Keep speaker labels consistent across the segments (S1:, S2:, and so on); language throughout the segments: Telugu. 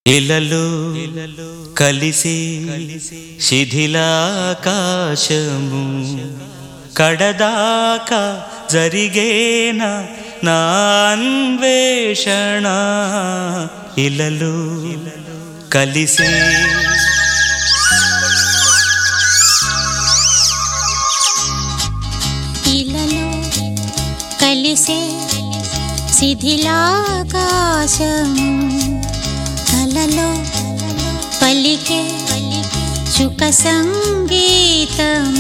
S1: ఇలలు కలిసి శిథిలాకాశము కడదాకా జరిగేన నా అన్వేషణ ఇలలు కలిసి
S2: ఇలలో కలిసే శిథిలాకాశం కలలో పలికే సుఖ సంగీతము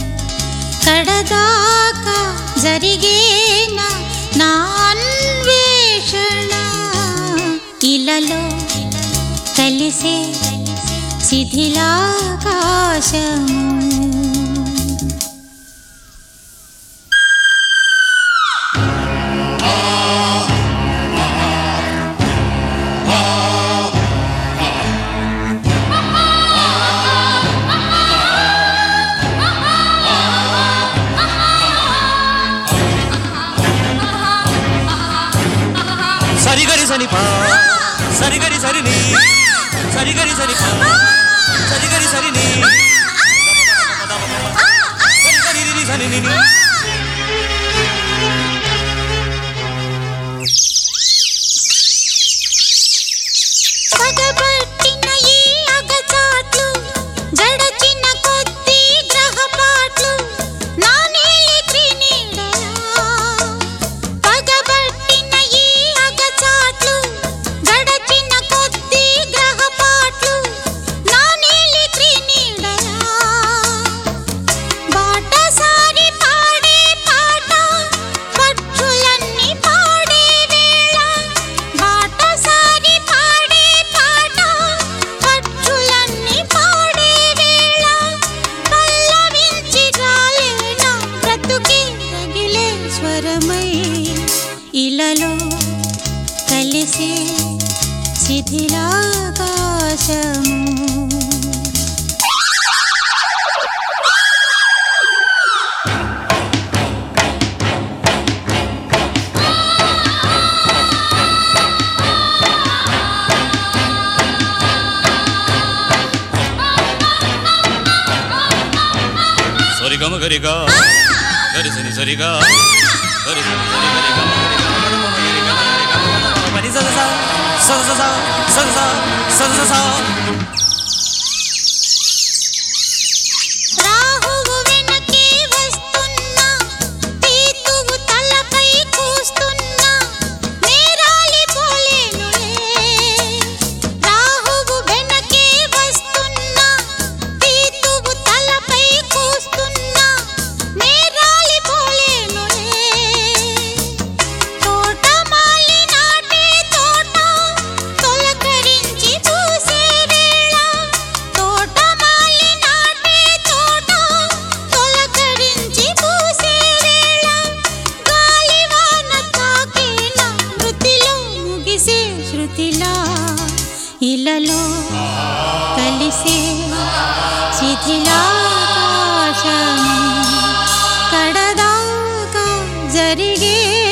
S2: కడదాకా జరిగేన నా అన్వేషణ ఇలలో కలిసే శిథిలాకాశము
S1: సరిగరి సని పా సరిగరి సరిని సరిగరి సని పా సరిగరి సరిని సరిగరి రిరి సని నిని.
S2: పగబట్టిన ఈ అగచాట్లు జడచిన కొద్ది గ్రహపాట్లు నా నీలి క్రినీడలా పగబట్టిన ఈ అగచాట్లు జడచిన కొద్ది గ్రహపాట్లు నా నీలి క్రినీడలా బాటసారి పాడే పాట పక్షులన్నీ పాడే వేళ బాటసారి పాడే పాట పక్షులన్నీ పాడే వేళ పల్లవించి రాలేనా బ్రతుకే రగిలే స్వరమై ఇలలో కలిసే శిథిలాకాశము
S1: సరిగమ గరిగా గరి సని సరిగా గరి సని సరి గరిగా పని సద స సద స సద స సద స
S2: రాహువు వెనకే వస్తున్నా పీతువు తలపై కూస్తున్నా నేరాలి పోలేనులే రాహువు వెనకే వస్తున్నా పీతువు తలపై కూస్తున్నా నేరాలి పోలేనులే తోటమాలి నాటే తోట తొలకరించి పూసే వేళ తోటమాలి నాటే తోట తొలకరించి పూసే వేళ గాలివాన తాకేన మృతిలో ముగిసే శృతిలా ఇలలో కలిసే శిథిలాకాశం కడదాకా జరిగే